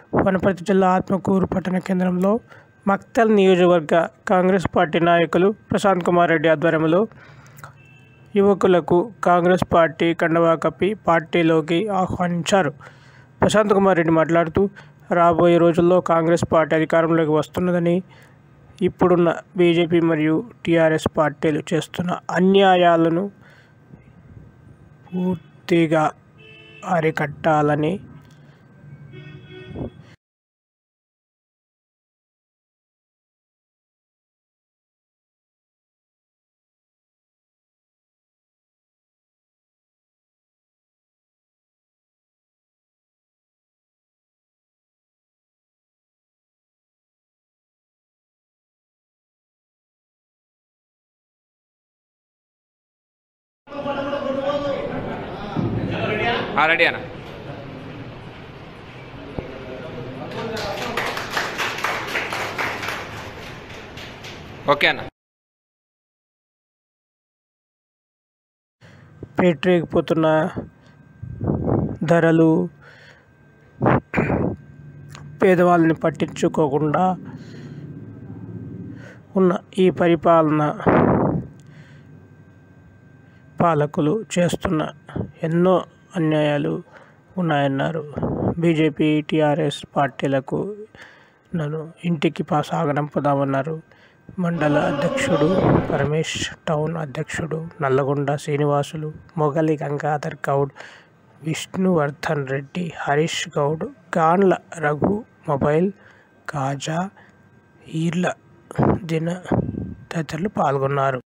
వనపర్తి జిల్లా ఆత్మకూరు పట్టణ కేంద్రంలో మక్తల్ నియోజకవర్గ కాంగ్రెస్ పార్టీ నాయకులు ప్రశాంత్ కుమార్ రెడ్డి ఆధ్వర్యంలో యువకులకు కాంగ్రెస్ పార్టీ కండువా కప్పి పార్టీలోకి ఆహ్వానించారు ప్రశాంత్ కుమార్ రెడ్డి మాట్లాడుతూ రాబోయే రోజుల్లో కాంగ్రెస్ పార్టీ అధికారంలోకి వస్తున్నదని ఇప్పుడున్న బీజేపీ మరియు టీఆర్ఎస్ పార్టీలు చేస్తున్న అన్యాయాలను పూర్తిగా అరికట్టాలని ఆ, రెడీ అన్న ఓకే అన్న పేటరేగిపోతున్న ధరలు పేదవాళ్ళని పట్టించుకోకుండా ఉన్న ఈ పరిపాలన పాలకులు చేస్తున్న ఎన్నో అన్యాయాలు ఉన్నాయన్నారు బీజేపీ టీఆర్ఎస్ పార్టీలకు నన్ను ఇంటికి పా సాగనంపుదామన్నారు మండల అధ్యక్షుడు పరమేష్ టౌన్ అధ్యక్షుడు నల్లగొండ శ్రీనివాసులు మొగలి గంగాధర్ గౌడ్ విష్ణువర్ధన్ రెడ్డి హరీష్ గౌడ్ గాన్ల రఘు మొబైల్ కాజా ఈర్ల దిన తదితరులు పాల్గొన్నారు